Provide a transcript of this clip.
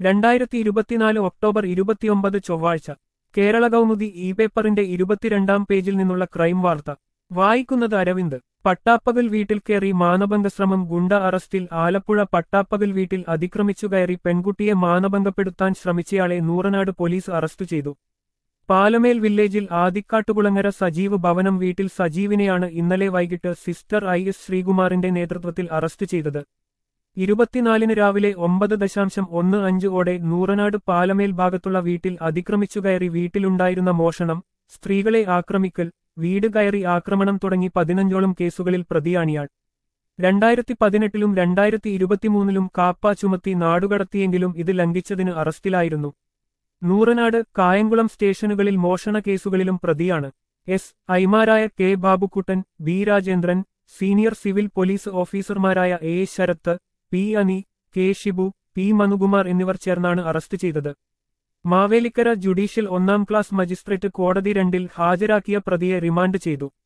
രണ്ടായിരത്തി ഇരുപത്തിനാല് ഒക്ടോബർ ഇരുപത്തിയൊമ്പത് ചൊവ്വാഴ്ച കേരള കൗമുദി ഇ പേപ്പറിന്റെ ഇരുപത്തിരണ്ടാം പേജിൽ നിന്നുള്ള ക്രൈം വാർത്ത വായിക്കുന്നത് അരവിന്ദ് പട്ടാപ്പകൽ വീട്ടിൽ കയറി മാനഭംഗശ്രമം ഗുണ്ട അറസ്റ്റിൽ ആലപ്പുഴ പട്ടാപ്പകൽ വീട്ടിൽ അതിക്രമിച്ചു കയറി പെൺകുട്ടിയെ മാനഭംഗപ്പെടുത്താൻ ശ്രമിച്ചയാളെ നൂറനാട് പോലീസ് അറസ്റ്റ് ചെയ്തു പാലമേൽ വില്ലേജിൽ ആദിക്കാട്ടുകുളങ്ങര സജീവ് ഭവനം വീട്ടിൽ സജീവിനെയാണ് ഇന്നലെ വൈകിട്ട് സിസ്റ്റർ ഐ എസ് ശ്രീകുമാറിന്റെ നേതൃത്വത്തിൽ അറസ്റ്റ് ചെയ്തത് ഇരുപത്തിനാലിന് രാവിലെ ഒമ്പത് ദശാംശം ഒന്ന് അഞ്ച് ഓടെ നൂറനാട് പാലമേൽ ഭാഗത്തുള്ള വീട്ടിൽ അതിക്രമിച്ചു കയറി വീട്ടിലുണ്ടായിരുന്ന മോഷണം സ്ത്രീകളെ ആക്രമിക്കൽ വീട് കയറി ആക്രമണം തുടങ്ങി പതിനഞ്ചോളം കേസുകളിൽ പ്രതിയാണിയാൾ രണ്ടായിരത്തി പതിനെട്ടിലും രണ്ടായിരത്തി ഇരുപത്തിമൂന്നിലും കാപ്പ ചുമത്തി നാടുകടത്തിയെങ്കിലും ഇത് ലംഘിച്ചതിന് അറസ്റ്റിലായിരുന്നു നൂറനാട് കായംകുളം സ്റ്റേഷനുകളിൽ മോഷണ കേസുകളിലും പ്രതിയാണ് എസ് ഐമാരായ K Babukuttan B Rajendran senior civil police ഓഫീസർമാരായ A Sarath P Ani K Shibu P Manukumar എന്നിവർ ചേർന്നാണ് അറസ്റ്റ് ചെയ്തത് മാവേലിക്കര ജുഡീഷ്യൽ ഒന്നാം ക്ലാസ് മജിസ്ട്രേറ്റ് കോടതി രണ്ടിൽ ഹാജരാക്കിയ പ്രതിയെ റിമാൻഡ് ചെയ്തു